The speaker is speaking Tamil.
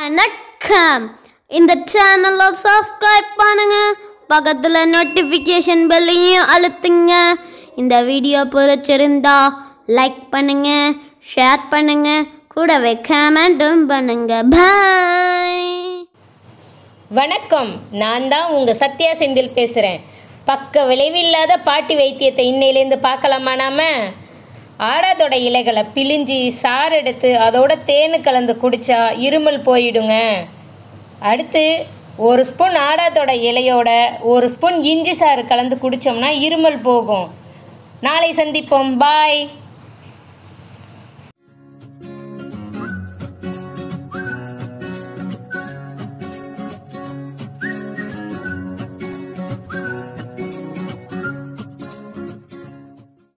வணக்கம் இந்த சேனலை சப்ஸ்கிரைப் பண்ணுங்க பக்கத்தில் நோட்டிஃபிகேஷன் பெல்லையும் அழுத்துங்க இந்த வீடியோ பிடிச்சிருந்தா லைக் பண்ணுங்க ஷேர் பண்ணுங்க கூடவே கமெண்ட்டும் பண்ணுங்க பாய் வணக்கம் நான் தான் உங்கள் சத்யா செந்தில் பேசுகிறேன் பக்க விளைவில்லாத பாட்டி வைத்தியத்தை இன்னையிலேருந்து பார்க்கலாமா நாம ஆடாதோட இலைகளை பிழிஞ்சி சாறு எடுத்து அதோட தேனு கலந்து குடிச்சா இருமல் போயிடுங்க அடுத்து ஒரு ஸ்பூன் ஆடாதோட இலையோட ஒரு ஸ்பூன் இஞ்சி சாறு கலந்து குடித்தோம்னா இருமல் போகும் நாளை சந்திப்போம் பாய்